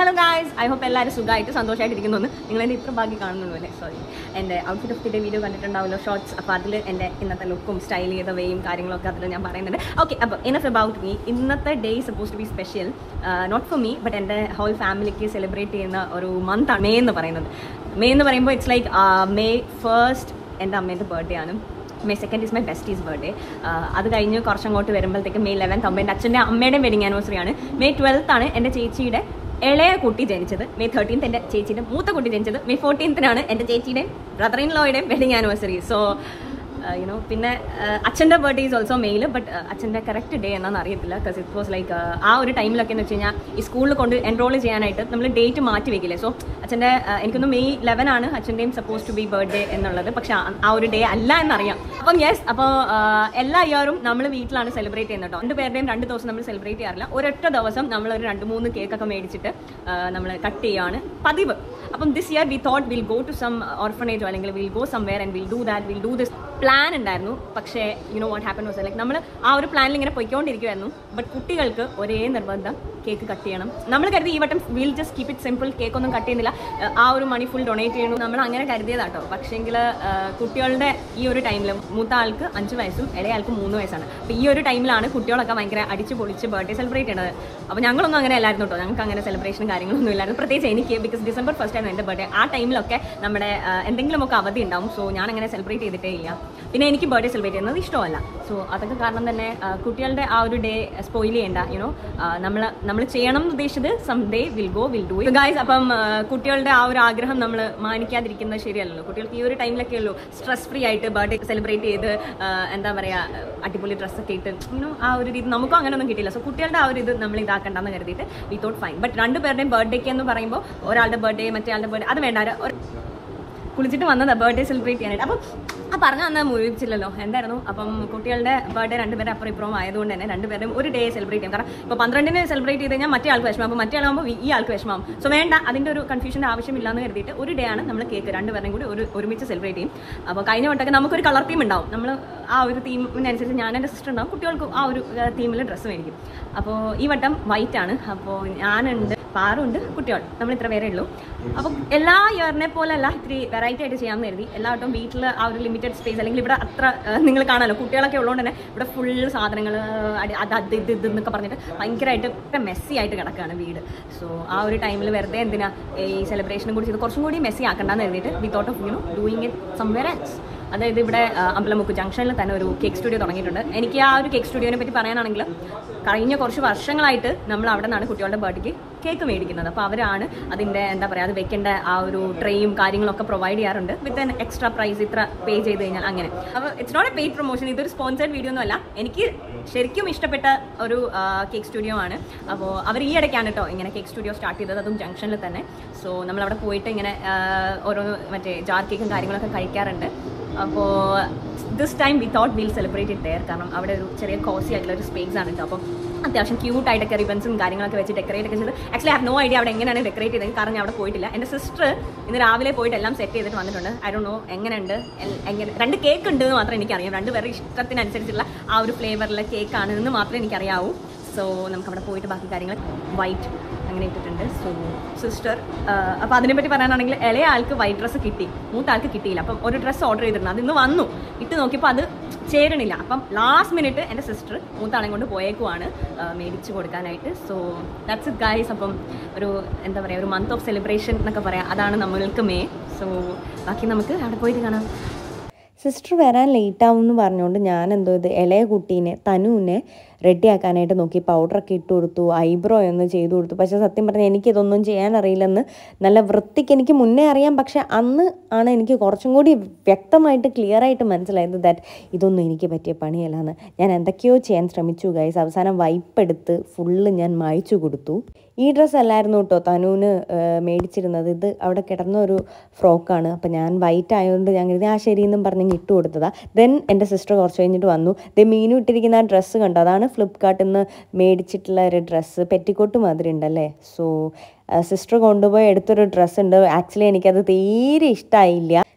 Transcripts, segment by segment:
hello guys I hope എല്ലാവരും സുഖമായിട്ട് സന്തോഷമായിട്ടിരിക്കുന്നു എന്ന് നിങ്ങൾ എൻ്റെ ഇത്ര ബാക്കി കാണുന്നുള്ളൂ അല്ലേ സോറി എൻ്റെ outfit of the day video കണ്ടിട്ടുണ്ടാവുമല്ലോ ഷോർട്സ് അപ്പോൾ അതിൽ എൻ്റെ ഇന്നത്തെ ലുക്കും സ്റ്റൈൽ ചെയ്ത വേയും കാര്യങ്ങളൊക്കെ അതിൽ ഞാൻ പറയുന്നുണ്ട് ഓക്കെ അപ്പോൾ ഇനഫ് അബൌട്ട് മീ ഇന്നത്തെ day suppose to be special not for me but എൻ്റെ ഹോൾ ഫാമിലിക്ക് സെലിബ്രേറ്റ് ചെയ്യുന്ന ഒരു മന്താണ് മേ എന്ന് പറയുന്നത് മേ എന്ന് പറയുമ്പോൾ ഇറ്റ്സ് ലൈക്ക് മെയ് ഫസ്റ്റ് എൻ്റെ അമ്മേൻ്റെ ബർത്ത്ഡേ ആണ് May second is my besties birthday അത് കഴിഞ്ഞ് കുറച്ചങ്ങോട്ട് വരുമ്പോഴത്തേക്ക് മെയ് ലെവൻത്ത് ആകുമ്പോൾ എൻ്റെ അച്ഛൻ്റെ അമ്മയുടെയും വെഡിങ് ആനിവേഴ്സറി ആണ് മെയ് ട്വൽത്ത് ആണ് എൻ്റെ ചേച്ചിയുടെ ഇളയ കുട്ടി ജനിച്ചത് മെയ് തേർട്ടീൻത്ത് എൻ്റെ ചേച്ചിയുടെ മൂത്ത കുട്ടി ജനിച്ചത് മെയ് ഫോർട്ടീൻത്തിനാണ് എൻ്റെ ചേച്ചിയുടെയും ബ്രദർ ഇൻ ലോയുടെയും വെഡിങ് ആനിവേഴ്സറി സോ യുനോ പിന്നെ uh, അച്ഛൻ്റെ ബർത്ത്ഡേ ഈസ് ഓൾസോ മെയിൽ ബട്ട് അച്ഛൻ്റെ കറക്റ്റ് ഡേ എന്നാന്ന് അറിയത്തില്ല ബിക്കോസ് ഇറ്റ് വാസ് ലൈക്ക് ആ ഒരു ടൈമിലൊക്കെ എന്ന് വെച്ച് കഴിഞ്ഞാൽ ഈ സ്കൂളിൽ കൊണ്ട് എൻറോൾ ചെയ്യാനായിട്ട് നമ്മൾ ഡേറ്റ് മാറ്റി വെക്കില്ലേ സോ അച്ഛൻ്റെ എനിക്കൊന്ന് മെയ് ലെവൻ ആണ് അച്ഛൻ്റെയും സപ്പോസ് ടു ബി ബർത്ത്ഡേ എന്നുള്ളത് പക്ഷെ ആ- ആ ഒരു ഡേ അല്ല എന്നറിയാം അപ്പം യെസ് അപ്പോൾ എല്ലാ ഇയറും നമ്മൾ വീട്ടിലാണ് സെലിബ്രേറ്റ് ചെയ്യുന്നത് കേട്ടോ രണ്ട് പേരുടെയും രണ്ട് ദിവസം നമ്മൾ സെലിബ്രേറ്റ് ചെയ്യാറില്ല ഒരൊറ്റ ദിവസം നമ്മൾ ഒരു രണ്ട് മൂന്ന് കേക്കൊക്കെ മേടിച്ചിട്ട് നമ്മൾ കട്ട് ചെയ്യുകയാണ് പതിവ് അപ്പം this year we thought will go to some ഓർഫനേജോ അല്ലെങ്കിൽ will go somewhere and will do that will do this plan ഉണ്ടായിരുന്നു പക്ഷേ you know what happen was like നമ്മൾ ആ ഒരു പ്ലാനിൽ ഇങ്ങനെ പൊയ്ക്കൊണ്ടിരിക്കുമായിരുന്നു ബട്ട് കുട്ടികൾക്ക് ഒരേ നിർബന്ധം കേക്ക് കട്ട് ചെയ്യണം നമ്മൾ കരുതി ഈ വട്ടം will just keep it simple cake ഒന്നും കട്ട് ചെയ്യുന്നില്ല ഏഹ് ആ ഒരു മണി ഫുൾ ഡൊണേറ്റ് ചെയ്യണം നമ്മൾ അങ്ങനെ കരുതിയതാട്ടോ പക്ഷേങ്കിൽ കുട്ടികളുടെ ഈ ഒരു ടൈമിൽ മൂത്ത ആൾക്ക് അഞ്ച് വയസ്സും ഇളയ ആൾക്ക് മൂന്ന് വയസ്സാണ് അപ്പോൾ ഈ ഒരു ടൈമിലാണ് കുട്ടികളൊക്കെ ഭയങ്കര അടിച്ച് പൊളിച്ച് ബർത്ത്ഡേ സെലിബ്രേറ്റ് ചെയ്യേണ്ടത് അപ്പോൾ ഞങ്ങളൊന്നും അങ്ങനെ അല്ലായിരുന്നു കേട്ടോ ഞങ്ങൾക്ക് അങ്ങനെ സെലിബ്രേഷനും കാര്യങ്ങളൊന്നും ഇല്ലായിരുന്നു പ്രത്യേകിച്ച് എനിക്ക് ബിക്കോസ് ഡിസംബർ ഫസ്റ്റ് ആയിരുന്നു എൻ്റെ ബർത്ത്ഡേ ആ ടൈമിലൊക്കെ നമ്മുടെ ആ, എന്തെങ്കിലുമൊക്കെ അവധി ഉണ്ടാവും സോ ഞാൻ അങ്ങനെ സെലിബ്രേറ്റ് ചെയ്തിട്ടേ ഇല്ല പിന്നെ എനിക്ക് ബർത്ത്ഡേ സെലിബ്രേറ്റ് ചെയ്യുന്നത് ഇഷ്ടമല്ല സോ അതൊക്കെ കാരണം തന്നെ ആ, കുട്ടികളുടെ ആ ഒരു ഡേ സ്പോയിൽ ചെയ്യേണ്ട യുനോ നമ്മൾ നമ്മൾ ചെയ്യണം എന്ന് ഉദ്ദേശിച്ചത് some day will go will do guys അപ്പം ആ, കുട്ടികളുടെ ആ ഒരു ആഗ്രഹം നമ്മൾ മാനിക്കാതിരിക്കുന്നത് ശരിയല്ലല്ലോ കുട്ടികൾക്ക് ഈ ഒരു ടൈമിലൊക്കെ ഉള്ളൂ സ്ട്രെസ് ഫ്രീ ആയിട്ട് ബർത്ത്ഡേ സെലിബ്രേറ്റ് ചെയ്ത് ആ, എന്താ പറയുക അടിപൊളി ഡ്രസ്സൊക്കെ ഇട്ട് യുനോ ആ ഒരു രീതി നമുക്കും അങ്ങനെ ഒന്നും കിട്ടിയില്ല സോ കുട്ടികളുടെ ആ ഒരു ഇത് നമ്മൾ ഇതാക്കണ്ടെന്ന് കരുതിയിട്ട് വി തോട്ട് ഫൈൻ ബട്ട് രണ്ട് പേരുടെയും ബർത്ത്ഡേക്ക് എന്ന് പറയുമ്പോൾ ഒരാളുടെ ബർത്ത്ഡേ മറ്റേ ആളുടെ ബർത്ത്ഡേ അത് വേണ്ട ഒരു- കുളിച്ചിട്ട് വന്നതാ ബർത്ത്ഡേ സെലിബ്രേറ്റ് ചെയ്യാനായിട്ട് അപ്പം ആ പറഞ്ഞ അന്ന് മുഴുവിച്ചില്ലല്ലോ എന്തായിരുന്നു അപ്പം കുട്ടികളുടെ ബർത്ത്ഡേ രണ്ടുപേരും അപ്പുറം ഇപ്പുറം ആയതുകൊണ്ട് തന്നെ രണ്ടുപേരും ഒരു ഡേ സെലിബ്രേറ്റ് ചെയ്യും കാരണം ഇപ്പോൾ പന്ത്രണ്ടിന് സെലിബ്രേറ്റ് ചെയ്ത് കഴിഞ്ഞാൽ മറ്റേ ആൾക്ക് വിഷമം അപ്പോൾ മറ്റേ ആളാകുമ്പോൾ ഈ ആൾക്ക് വിഷമം സോ വേണ്ട അതിൻ്റെ ഒരു കൺഫ്യൂഷൻ്റെ ആവശ്യമില്ല എന്ന് കരുതിയിട്ട് ഒരു ഡേ ആണ് നമ്മൾ കേക്ക് രണ്ടുപേരും കൂടി ഒരു ഒരുമിച്ച് സെലിബ്രേറ്റ് ചെയ്യും അപ്പോൾ കഴിഞ്ഞ വട്ടമൊക്കെ നമുക്കൊരു കളർ തീം ഉണ്ടാവും നമ്മൾ ആ ഒരു തീമിനനുസരിച്ച് ഞാൻ എൻ്റെ സിസ്റ്റർ ഉണ്ടാവും കുട്ടികൾക്ക് ആ ഒരു തീമിൽ ഡ്രസ്സ് മേടിക്കും അപ്പോൾ ഈ വട്ടം വൈറ്റ് ആണ് അപ്പോൾ ഞാനുണ്ട് പാറുണ്ട് കുട്ടികൾ നമ്മൾ ഇത്ര പേരേ ഉള്ളൂ അപ്പോൾ എല്ലാ ഇയറിനെ പോലെ അല്ല ഇത്തിരി വെറൈറ്റി ആയിട്ട് ചെയ്യാമെന്ന് കരുതി എല്ലാ വട്ടം വീട്ടിൽ ആ ഒരു ലിമിറ്റഡ് സ്പേസ് അല്ലെങ്കിൽ ഇവിടെ അത്ര നിങ്ങൾ കാണാമല്ലോ കുട്ടികളൊക്കെ ഉള്ളതുകൊണ്ട് തന്നെ ഇവിടെ ഫുൾ സാധനങ്ങൾ അത് അത് ഇത് ഇത് എന്നൊക്കെ പറഞ്ഞിട്ട് ഭയങ്കരമായിട്ട് മെസ്സി ആയിട്ട് കിടക്കുകയാണ് വീട് സോ ആ ഒരു ടൈമിൽ വെറുതെ എന്തിനാ ഈ സെലിബ്രേഷനെ കുറിച്ച് ഇത് കുറച്ചും കൂടി മെസ്സി ആക്കണ്ടെന്ന് കരുതിയിട്ട് we thought of you know doing it somewhere else അതായത് ഇവിടെ ആ, അമ്പലമുക്ക് ജംഗ്ഷനിൽ തന്നെ ഒരു കേക്ക് സ്റ്റുഡിയോ തുടങ്ങിയിട്ടുണ്ട് എനിക്ക് ആ ഒരു കേക്ക് സ്റ്റുഡിയോനെ പറ്റി പറയാനാണെങ്കിൽ കഴിഞ്ഞ കുറച്ച് വർഷങ്ങളായിട്ട് നമ്മൾ അവിടെ നിന്നാണ് കുട്ടികളുടെ ബർത്ത്ഡേക്ക് കേക്ക് മേടിക്കുന്നത് അപ്പോൾ അവരാണ് അതിൻ്റെ എന്താ പറയുക അത് വെക്കേണ്ട ആ ഒരു ട്രേയും കാര്യങ്ങളൊക്കെ പ്രൊവൈഡ് ചെയ്യാറുണ്ട് വിത്ത് എൻ എക്സ്ട്രാ പ്രൈസ് ഇത്ര പേ ചെയ്ത് കഴിഞ്ഞാൽ അങ്ങനെ അപ്പോൾ it's not a paid promotion ഇതൊരു സ്പോൺസേഡ് വീഡിയോ ഒന്നും അല്ല എനിക്ക് ശരിക്കും ഇഷ്ടപ്പെട്ട ഒരു കേക്ക് സ്റ്റുഡിയോ ആണ് അപ്പോൾ അവർ ഈ ഇടയ്ക്കാണ് കേട്ടോ ഇങ്ങനെ കേക്ക് സ്റ്റുഡിയോ സ്റ്റാർട്ട് ചെയ്തത് അതും ജംഗ്ഷനിൽ തന്നെ സോ നമ്മളവിടെ പോയിട്ട് ഇങ്ങനെ ആ, ഓരോന്ന് മറ്റേ ജാർ കേക്കും കാര്യങ്ങളൊക്കെ കഴിക്കാറുണ്ട് അപ്പോൾ this time we thought will celebrate it there കാരണം അവിടെ ഒരു ചെറിയ കോസി ആയിട്ടുള്ള ഒരു സ്പേസ് ആണ് കേട്ടോ അപ്പം അത്യാവശ്യം ക്യൂട്ട് ആയിട്ടൊക്കെ റിബൻസും കാര്യങ്ങളൊക്കെ വെച്ച് ഡെക്കറേറ്റ് ഒക്കെ ചെയ്ത് ആക്ച്വലി ഹാവ് നോ ഐഡിയ അവിടെ എങ്ങനെയാണ് ഡെക്കറേറ്റ് ചെയ്തത് കാരണം ഞാൻ അവിടെ പോയിട്ടില്ല എൻ്റെ സിസ്റ്റർ ഇന്ന് രാവിലെ പോയിട്ട് എല്ലാം സെറ്റ് ചെയ്തിട്ട് വന്നിട്ടുണ്ട് ഐ ഡോ നോ എങ്ങനെയുണ്ട് എൽ- എങ്ങനെ രണ്ട് കേക്ക് ഉണ്ട് എന്ന് മാത്രമേ എനിക്കറിയാം രണ്ട് പേരുടെ ഇഷ്ടത്തിനനുസരിച്ചുള്ള ആ ഒരു ഫ്ലേവറിലെ കേക്കാണ് എന്ന് മാത്രമേ എനിക്കറിയാവൂ സോ നമുക്ക് അവിടെ പോയിട്ട് ബാക്കി കാര്യങ്ങൾ വൈറ്റ് അങ്ങനെ ഇട്ടിട്ടുണ്ട് സോ സിസ്റ്റർ അപ്പോൾ അതിനെപ്പറ്റി പറയാനാണെങ്കിൽ ഇളയ ആൾക്ക് വൈറ്റ് ഡ്രസ്സ് കിട്ടി മൂത്ത ആൾക്ക് കിട്ടിയില്ല അപ്പം ഒരു ഡ്രസ്സ് ഓർഡർ ചെയ്തിരുന്നു അത് ഇന്ന് വന്നു ഇട്ട് നോക്കിയപ്പോൾ അത് ചേരണില്ല അപ്പം ലാസ്റ്റ് മിനിറ്റ് എൻ്റെ സിസ്റ്റർ മൂത്താളെ കൊണ്ട് പോയേക്കുവാണ് ആ, മേടിച്ച് കൊടുക്കാനായിട്ട് സോ ദാറ്റ്സ് ഇറ്റ് ഗൈസ് അപ്പം ഒരു എന്താ പറയുക ഒരു മന്ത് ഓഫ് സെലിബ്രേഷൻ എന്നൊക്കെ പറയാം അതാണ് നമ്മൾക്ക് മേ സോ ബാക്കി നമുക്ക് അവിടെ പോയിട്ട് കാണാം സിസ്റ്റർ വരാൻ ലേറ്റ് ആവും എന്ന് പറഞ്ഞുകൊണ്ട് ഞാൻ എന്തോ ഇത് ഇളയ കുട്ടീനെ തനുവിനെ റെഡി ആക്കാനായിട്ട് നോക്കി പൗഡറൊക്കെ ഇട്ട് കൊടുത്തു ഐബ്രോ ഒന്ന് ചെയ്തു കൊടുത്തു പക്ഷേ സത്യം പറഞ്ഞാൽ എനിക്കിതൊന്നും ചെയ്യാൻ അറിയില്ലെന്ന് നല്ല വൃത്തിക്ക് എനിക്ക് മുന്നേ അറിയാം പക്ഷേ അന്ന് ആണ് എനിക്ക് കുറച്ചും കൂടി വ്യക്തമായിട്ട് ക്ലിയർ ആയിട്ട് മനസ്സിലായത് ദാറ്റ് ഇതൊന്നും എനിക്ക് പറ്റിയ പണിയല്ലാന്ന് ഞാൻ എന്തൊക്കെയോ ചെയ്യാൻ ശ്രമിച്ചു ഗൈസ് അവസാനം വൈപ്പ് എടുത്ത് ഫുള്ള് ഞാൻ മായ്ച്ചു കൊടുത്തു ഈ ഡ്രസ്സ് അല്ലായിരുന്നു കേട്ടോ തനുവിന് ഏഹ്, മേടിച്ചിരുന്നത് ഇത് അവിടെ കിടന്ന ഒരു ഫ്രോക്കാണ് അപ്പം ഞാൻ വൈറ്റ് ആയതുകൊണ്ട് ഞാൻ കരുതി ആ ശരി എന്നും പറഞ്ഞ് ഇങ്ങ് ഇട്ട് കൊടുത്തതാ ദെൻ എൻ്റെ സിസ്റ്റർ കുറച്ച് കഴിഞ്ഞിട്ട് വന്നു ദേ മീനു ഇട്ടിരിക്കുന്ന ആ ഡ്രസ്സ് കണ്ടോ അതാണ് ഫ്ലിപ്കാർട്ടിൽ നിന്ന് മേടിച്ചിട്ടുള്ള ഒരു ഡ്രസ്സ് പെറ്റിക്കോട്ട് മാതിരി ഉണ്ടല്ലേ സോ സിസ്റ്റർ കൊണ്ടുപോയി എടുത്തൊരു ഡ്രസ്സ് ഉണ്ട് ആക്ച്വലി എനിക്കത് തീരെ ഇഷ്ടമായില്ല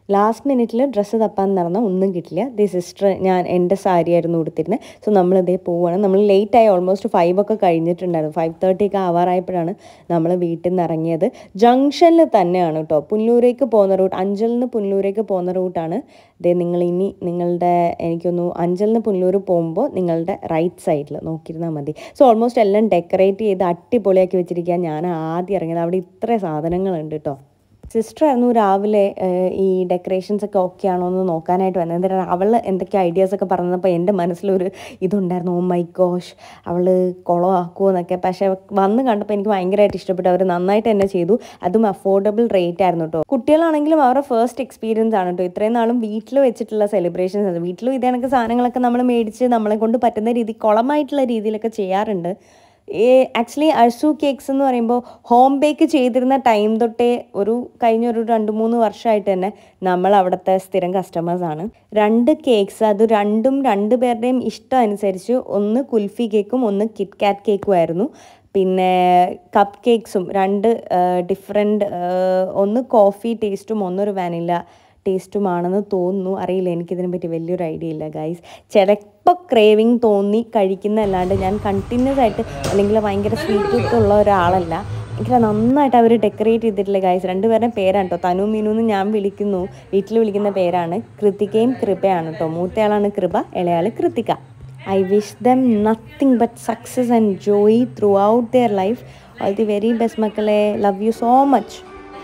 ലാസ്റ്റ് മിനിറ്റിൽ ഡ്രസ്സ് തപ്പാൻ നടന്നാൽ ഒന്നും കിട്ടില്ല ദി സിസ്റ്റർ ഞാൻ എൻ്റെ സാരി ആയിരുന്നു കൊടുത്തിരുന്നത് സോ നമ്മളിതേ പോവുകയാണ് നമ്മൾ ലേറ്റ് ആയി ഓൾമോസ്റ്റ് ഫൈവ് ഒക്കെ കഴിഞ്ഞിട്ടുണ്ടായിരുന്നു ഫൈവ് തേർട്ടി ഒക്കെ ആവാറായപ്പോഴാണ് നമ്മൾ വീട്ടിൽ നിന്ന് ഇറങ്ങിയത് ജംഗ്ഷനിൽ തന്നെയാണ് കേട്ടോ പുല്ലൂരേക്ക് പോകുന്ന റൂട്ട് അഞ്ചലിൽ നിന്ന് പുല്ലൂരേക്ക് പോകുന്ന റൂട്ടാണ് ദേ നിങ്ങൾ ഇനി നിങ്ങളുടെ എനിക്കൊന്നു അഞ്ചലിൽ നിന്ന് പുല്ലൂർ പോകുമ്പോൾ നിങ്ങളുടെ റൈറ്റ് സൈഡിൽ നോക്കിയിരുന്നാൽ മതി സോ ഓൾമോസ്റ്റ് എല്ലാം ഡെക്കറേറ്റ് ചെയ്ത് അടിപൊളിയാക്കി വെച്ചിരിക്കുക ഞാൻ ആദ്യം ഇറങ്ങിയത് അവിടെ ഇത്ര സാധനങ്ങളുണ്ട് കേട്ടോ സിസ്റ്റർ ആയിരുന്നു രാവിലെ ഏഹ്, ഈ ഡെക്കറേഷൻസ് ഒക്കെ ഓക്കെ ആണോ എന്ന് നോക്കാനായിട്ട് വന്നത് എന്നിട്ട് അവൾ എന്തൊക്കെ ഐഡിയാസ് ഒക്കെ പറഞ്ഞപ്പോൾ എൻ്റെ മനസ്സിലൊരു ഇതുണ്ടായിരുന്നു ഓ മൈ ഗോഷ് അവൾ കുളമാക്കുമോ എന്നൊക്കെ പക്ഷേ വന്ന് കണ്ടപ്പോൾ എനിക്ക് ഭയങ്കരമായിട്ട് ഇഷ്ടപ്പെട്ടു അവർ നന്നായിട്ട് തന്നെ ചെയ്തു അതും അഫോർഡബിൾ റേറ്റ് ആയിരുന്നു കേട്ടോ കുട്ടികളാണെങ്കിലും അവരുടെ ഫസ്റ്റ് എക്സ്പീരിയൻസ് ആണ് കേട്ടോ ഇത്രയും നാളും വീട്ടിൽ വെച്ചിട്ടുള്ള സെലിബ്രേഷൻസ് ആണ് വീട്ടിലും ഇതേ കണക്ക് സാധനങ്ങളൊക്കെ നമ്മൾ മേടിച്ച് നമ്മളെ കൊണ്ട് പറ്റുന്ന രീതി കുളമായിട്ടുള്ള രീതിയിലൊക്കെ ചെയ്യാറുണ്ട് ഈ ആക്ച്വലി അഴ്സു കേക്ക്സ് എന്ന് പറയുമ്പോൾ ഹോം ബേക്ക് ചെയ്തിരുന്ന ടൈം തൊട്ടേ ഒരു കഴിഞ്ഞ ഒരു രണ്ട് മൂന്ന് വർഷമായിട്ട് തന്നെ നമ്മൾ അവിടുത്തെ സ്ഥിരം കസ്റ്റമേഴ്സാണ് രണ്ട് കേക്ക്സ് അത് രണ്ടും രണ്ട് പേരുടെയും ഇഷ്ടം അനുസരിച്ച് ഒന്ന് കുൽഫി കേക്കും ഒന്ന് കിറ്റ് കാറ്റ് കേക്കും ആയിരുന്നു പിന്നെ കപ്പ് കേക്ക്സും രണ്ട് ഡിഫറെൻറ്റ് ഒന്ന് കോഫി ടേസ്റ്റും ഒന്നൊരു വാനില ടേസ്റ്റുമാണെന്ന് തോന്നുന്നു അറിയില്ല എനിക്കിതിനെ പറ്റി വലിയൊരു ഐഡിയ ഇല്ല ഗൈസ് ചിലപ്പോൾ ക്രേവിങ് തോന്നി കഴിക്കുന്നതല്ലാണ്ട് ഞാൻ കണ്ടിന്യൂസ് ആയിട്ട് അല്ലെങ്കിൽ ഭയങ്കര സ്വീറ്റ് ഉള്ള ഒരാളല്ല എനിക്ക് നന്നായിട്ട് അവർ ഡെക്കറേറ്റ് ചെയ്തിട്ടില്ല ഗൈസ് രണ്ടുപേരുടെ പേരാണ് കേട്ടോ തനു മീനു എന്ന് ഞാൻ വിളിക്കുന്നു വീട്ടിൽ വിളിക്കുന്ന പേരാണ് കൃതികയും കൃപയാണ് കേട്ടോ മൂത്തയാളാണ് കൃപ ഇളയാൾ Krithika I wish them nothing but success and joy throughout their life all the very best മക്കളെ ലവ് യു സോ മച്ച്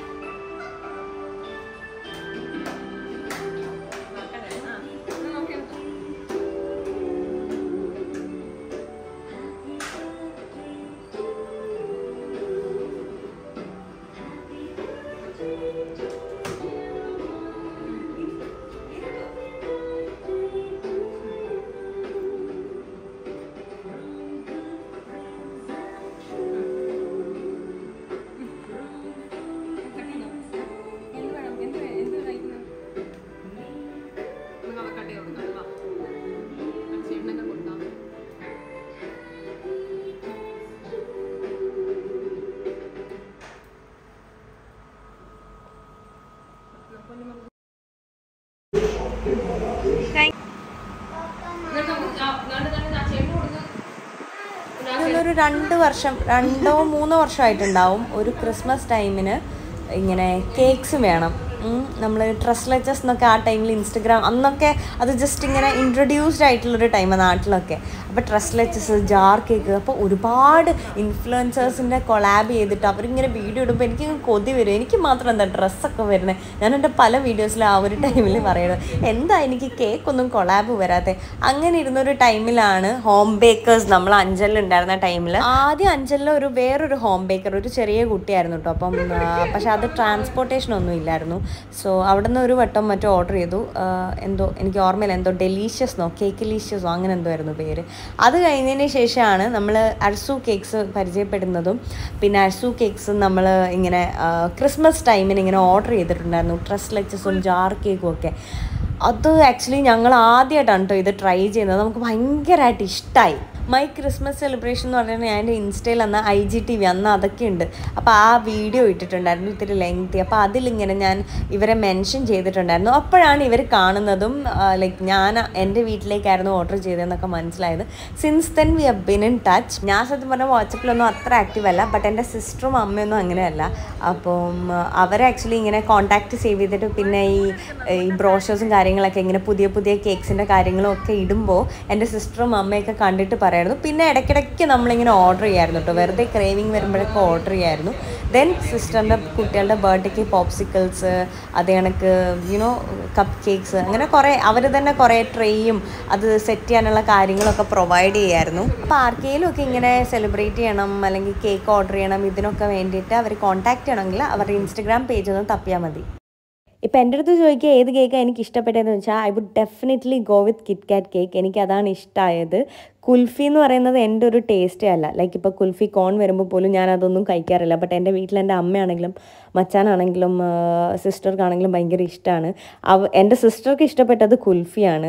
ഒരു രണ്ട് വർഷം രണ്ടോ മൂന്നോ വർഷമായിട്ടുണ്ടാവും ഒരു ക്രിസ്മസ് ടൈമിന് ഇങ്ങനെ കേക്ക്സ് വേണം നമ്മൾ ട്രസ് ലെച്ചസ് എന്നൊക്കെ ആ ടൈമിൽ ഇൻസ്റ്റഗ്രാം അന്നൊക്കെ അത് ജസ്റ്റ് ഇങ്ങനെ ഇൻട്രൊഡ്യൂസ്ഡ് ആയിട്ടുള്ളൊരു ടൈമാണ് നാട്ടിലൊക്കെ അപ്പോൾ ട്രസ് ലെച്ചസ് ജാർ കേക്ക് അപ്പോൾ ഒരുപാട് ഇൻഫ്ലുവൻസേഴ്സിൻ്റെ കൊളാബ് ചെയ്തിട്ട് അവരിങ്ങനെ വീഡിയോ ഇടുമ്പോൾ എനിക്ക് കൊതി വരും എനിക്ക് മാത്രം എന്താ ഡ്രസ്സൊക്കെ വരുന്നത് ഞാൻ എൻ്റെ പല വീഡിയോസിലും ആ ഒരു ടൈമിൽ പറയുന്നത് എന്താ എനിക്ക് കേക്കൊന്നും കൊളാബ് വരാത്തെ അങ്ങനെ ഇരുന്നൊരു ടൈമിലാണ് ഹോം ബേക്കേഴ്സ് നമ്മൾ അഞ്ചലിലുണ്ടായിരുന്ന ടൈമിൽ ആദ്യം അഞ്ചലിൽ ഒരു വേറൊരു ഹോം ബേക്കർ ഒരു ചെറിയ കുട്ടിയായിരുന്നു കേട്ടോ അപ്പം ആ, പക്ഷെ അത് ട്രാൻസ്പോർട്ടേഷൻ ഒന്നും ഇല്ലായിരുന്നു സോ അവിടെ നിന്ന് ഒരു വട്ടം മറ്റോ ഓർഡർ ചെയ്തു ആ, എന്തോ എനിക്ക് ഓർമ്മയില്ല എന്തോ ഡെലീഷ്യസ്നോ കേക്ക് ലീഷ്യസോ അങ്ങനെ എന്തോ ആയിരുന്നു പേര് അത് കഴിഞ്ഞതിന് ശേഷമാണ് നമ്മൾ അർസു കേക്ക്സ് പരിചയപ്പെടുന്നതും പിന്നെ അർസു കേക്ക്സ് നമ്മൾ ഇങ്ങനെ ആ, ക്രിസ്മസ് ടൈമിന് ഇങ്ങനെ ഓർഡർ ചെയ്തിട്ടുണ്ടായിരുന്നു ട്രസ് ലെച്ചസും ജാർ കേക്കും ഒക്കെ അത് ആക്ച്വലി ഞങ്ങൾ ആദ്യമായിട്ടാണ് കേട്ടോ ഇത് ട്രൈ ചെയ്യുന്നത് നമുക്ക് ഭയങ്കരമായിട്ട് ഇഷ്ടമായി മൈ ക്രിസ്മസ് സെലിബ്രേഷൻ എന്ന് പറഞ്ഞാൽ ഞാൻ എൻ്റെ ഇൻസ്റ്റയിൽ അന്ന് ഐ ജി ടി വി അന്ന് അതൊക്കെ ഉണ്ട് അപ്പോൾ ആ വീഡിയോ ഇട്ടിട്ടുണ്ടായിരുന്നു ഇത്തിരി ലെങ്തി അപ്പോൾ അതിലിങ്ങനെ ഞാൻ ഇവരെ മെൻഷൻ ചെയ്തിട്ടുണ്ടായിരുന്നു അപ്പോഴാണ് ഇവർ കാണുന്നതും ലൈക്ക് ഞാൻ എൻ്റെ വീട്ടിലേക്കായിരുന്നു ഓർഡർ ചെയ്തതെന്നൊക്കെ മനസ്സിലായത് since then we have been in touch ഞാൻ സത്യം പറഞ്ഞാൽ വാട്സപ്പിലൊന്നും അത്ര ആക്റ്റീവ് അല്ല ബട്ട് എൻ്റെ സിസ്റ്ററും അമ്മയൊന്നും അങ്ങനെയല്ല അപ്പം അവരെ ആക്ച്വലി ഇങ്ങനെ കോൺടാക്ട് സേവ് ചെയ്തിട്ട് പിന്നെ ഈ ഈ ബ്രോഷേഴ്സും കാര്യങ്ങളൊക്കെ ഇങ്ങനെ പുതിയ പുതിയ കേക്ക്സിൻ്റെ കാര്യങ്ങളും ഒക്കെ ഇടുമ്പോൾ എൻ്റെ സിസ്റ്ററും അമ്മയൊക്കെ കണ്ടിട്ട് പറയായിരുന്നു പിന്നെ ഇടയ്ക്കിടയ്ക്ക് നമ്മളിങ്ങനെ ഓർഡർ ചെയ്യായിരുന്നു കേട്ടോ വെറുതെ ക്രേവിങ് വരുമ്പോഴൊക്കെ ഓർഡർ ചെയ്യായിരുന്നു ദെൻ സിസ്റ്ററിൻ്റെ കുട്ടികളുടെ ബർത്ത്ഡേക്ക് പോപ്സിക്കിൾസ് അതേ കണക്ക് യുനോ കപ്പ് കേക്ക്സ് അങ്ങനെ കുറേ അവർ തന്നെ കുറേ ട്രേയും അത് സെറ്റ് ചെയ്യാനുള്ള കാര്യങ്ങളൊക്കെ പ്രൊവൈഡ് ചെയ്യായിരുന്നു അപ്പോൾ ആർക്കെങ്കിലും ഒക്കെ ഇങ്ങനെ സെലിബ്രേറ്റ് ചെയ്യണം അല്ലെങ്കിൽ കേക്ക് ഓർഡർ ചെയ്യണം ഇതിനൊക്കെ വേണ്ടിയിട്ട് അവർ കോൺടാക്ട് ചെയ്യണമെങ്കിൽ അവരുടെ ഇൻസ്റ്റഗ്രാം പേജ് ഒന്ന് തപ്പിയാൽ മതി ഇപ്പം എൻ്റെ അടുത്ത് ചോദിക്കുക ഏത് കേക്കാണ് എനിക്ക് ഇഷ്ടപ്പെട്ടതെന്ന് വെച്ചാൽ I would definitely go with KitKat cake എനിക്ക് അതാണ് ഇഷ്ടമായത് കുൽഫി എന്ന് പറയുന്നത് എൻ്റെ ഒരു ടേസ്റ്റേ അല്ല ലൈക്ക് ഇപ്പോൾ കുൽഫി കോൺ വരുമ്പോൾ പോലും ഞാൻ അതൊന്നും കഴിക്കാറില്ല ബട്ട് എൻ്റെ വീട്ടിൽ എൻ്റെ അമ്മയാണെങ്കിലും മച്ചാനാണെങ്കിലും സിസ്റ്റർക്കാണെങ്കിലും ഭയങ്കര ഇഷ്ടമാണ് അവ എൻ്റെ സിസ്റ്റർക്ക് ഇഷ്ടപ്പെട്ടത് കുൽഫിയാണ്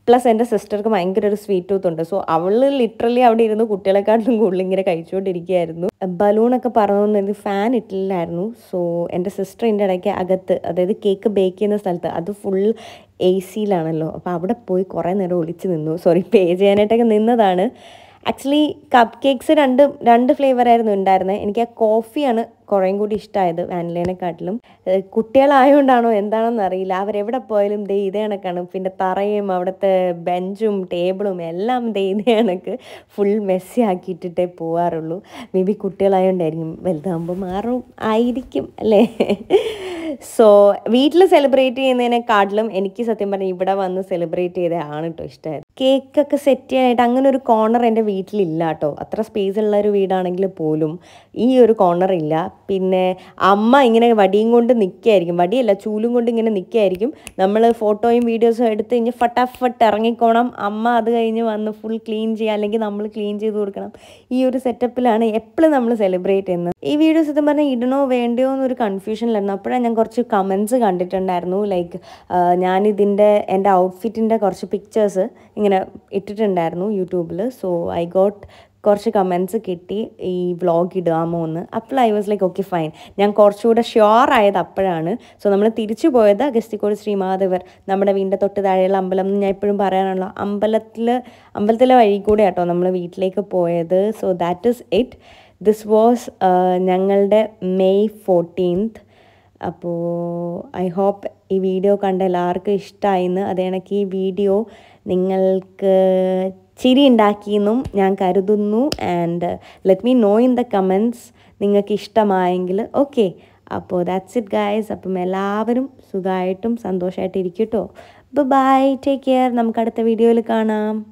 പ്ലസ് എൻ്റെ സിസ്റ്റർക്ക് ഭയങ്കര ഒരു സ്വീറ്റ് ടൂത്ത് ഉണ്ട് സോ അവൾ ലിറ്ററലി അവിടെ ഇരുന്ന് കുട്ടികളെക്കാട്ടിലും കൂടുതൽ ഇങ്ങനെ കഴിച്ചുകൊണ്ടിരിക്കുകയായിരുന്നു ബലൂണൊക്കെ പറന്നു ഫാൻ ഇട്ടില്ലായിരുന്നു സോ എൻ്റെ സിസ്റ്റർ എൻ്റെ ഇടയ്ക്ക് അകത്ത് അതായത് കേക്ക് ബേക്ക് ചെയ്യുന്ന സ്ഥലത്ത് അത് ഫുൾ എ സിയിലാണല്ലോ അപ്പോൾ അവിടെ പോയി കുറേ നേരം ഒളിച്ച് നിന്നു സോറി പേ ചെയ്യാനായിട്ടൊക്കെ നിന്നതാണ് ആക്ച്വലി കപ്പ് കേക്ക്സ് രണ്ട് രണ്ട് ഫ്ലേവർ ആയിരുന്നു ഉണ്ടായിരുന്നത് എനിക്ക് ആ കോഫിയാണ് കുറേയും കൂടി ഇഷ്ടമായത് വാനിലേനെക്കാട്ടിലും ഏഹ് കുട്ടികളായതുകൊണ്ടാണോ എന്താണെന്ന് അറിയില്ല അവരെവിടെ പോയാലും ദേ ഇതേ കണക്കാണ് പിന്നെ തറയും അവിടുത്തെ ബെഞ്ചും ടേബിളും എല്ലാം ദേ ഇതേ കണക്ക് ഫുൾ മെസ്സി ആക്കിയിട്ടിട്ടേ പോവാറുള്ളൂ മേ ബി കുട്ടികളായതുകൊണ്ടായിരിക്കും വലുതാകുമ്പോൾ മാറും ആയിരിക്കും അല്ലേ സോ വീട്ടിൽ സെലിബ്രേറ്റ് ചെയ്യുന്നതിനെക്കാട്ടിലും എനിക്ക് സത്യം പറഞ്ഞാൽ ഇവിടെ വന്ന് സെലിബ്രേറ്റ് ചെയ്തതാണ് കേട്ടോ ഇഷ്ടമായത് കേക്കൊക്കെ സെറ്റ് ചെയ്യാനായിട്ട് അങ്ങനെ ഒരു കോർണർ എൻ്റെ വീട്ടിലില്ല കേട്ടോ അത്ര സ്പേസ് ഉള്ള ഒരു വീടാണെങ്കിൽ പോലും ഈ ഒരു കോർണർ ഇല്ല പിന്നെ അമ്മ ഇങ്ങനെ വടിയും കൊണ്ട് നിൽക്കുകയായിരിക്കും വടിയല്ല ചൂലും കൊണ്ട് ഇങ്ങനെ നിൽക്കുകയായിരിക്കും നമ്മൾ ഫോട്ടോയും വീഡിയോസും എടുത്ത് കഴിഞ്ഞ് ഫട്ടാഫട്ട് ഇറങ്ങിക്കോണം അമ്മ അത് കഴിഞ്ഞ് വന്ന് ഫുൾ ക്ലീൻ ചെയ്യുക അല്ലെങ്കിൽ നമ്മൾ ക്ലീൻ ചെയ്ത് കൊടുക്കണം ഈ ഒരു സെറ്റപ്പിലാണ് എപ്പോഴും നമ്മൾ സെലിബ്രേറ്റ് ചെയ്യുന്നത് ഈ വീഡിയോസ് സത്യം പറഞ്ഞാൽ ഇടണോ വേണ്ടയോ എന്നൊരു കൺഫ്യൂഷനിലായിരുന്നു അപ്പോഴാണ് ഞാൻ കുറച്ച് കമൻസ് കണ്ടിട്ടുണ്ടായിരുന്നു ലൈക്ക് ഞാനിതിൻ്റെ എൻ്റെ ഔട്ട്ഫിറ്റിൻ്റെ കുറച്ച് പിക്ചേഴ്സ് ഇങ്ങനെ ഇട്ടിട്ടുണ്ടായിരുന്നു യൂട്യൂബിൽ സോ ഐ ഗോട്ട് കുറച്ച് കമൻസ് കിട്ടി ഈ വ്ളോഗ് ഇടാമോ എന്ന് അപ്പോൾ I was like okay fine ഞാൻ കുറച്ചുകൂടെ ഷ്യോർ ആയത് അപ്പോഴാണ് സോ നമ്മൾ തിരിച്ചു പോയത് അഗസ്തിക്കോട് ശ്രീമാധവർ നമ്മുടെ വീടിൻ്റെ തൊട്ട് താഴെയുള്ള അമ്പലം എന്ന് ഞാൻ എപ്പോഴും പറയാനാണല്ലോ അമ്പലത്തിൽ അമ്പലത്തിലെ വഴി കൂടെ കേട്ടോ നമ്മൾ വീട്ടിലേക്ക് പോയത് so that is it this was ഞങ്ങളുടെ മെയ് ഫോർട്ടീൻത്ത് അപ്പോൾ ഐ ഹോപ്പ് ഈ വീഡിയോ കണ്ട എല്ലാവർക്കും ഇഷ്ടമായിന്ന് അതേ കണക്ക് ഈ വീഡിയോ നിങ്ങൾക്ക് ചിരി ഉണ്ടാക്കിയെന്നും ഞാൻ കരുതുന്നു and let me know in the comments നിങ്ങൾക്ക് ഇഷ്ടമായെങ്കിൽ ഓക്കെ അപ്പോൾ ദാറ്റ്സ് ഇറ്റ് ഗായ്സ് അപ്പം എല്ലാവരും സുഖമായിട്ടും സന്തോഷമായിട്ട് ഇരിക്കട്ടോ ബൈ ടേക്ക് കെയർ നമുക്ക് അടുത്ത വീഡിയോയിൽ കാണാം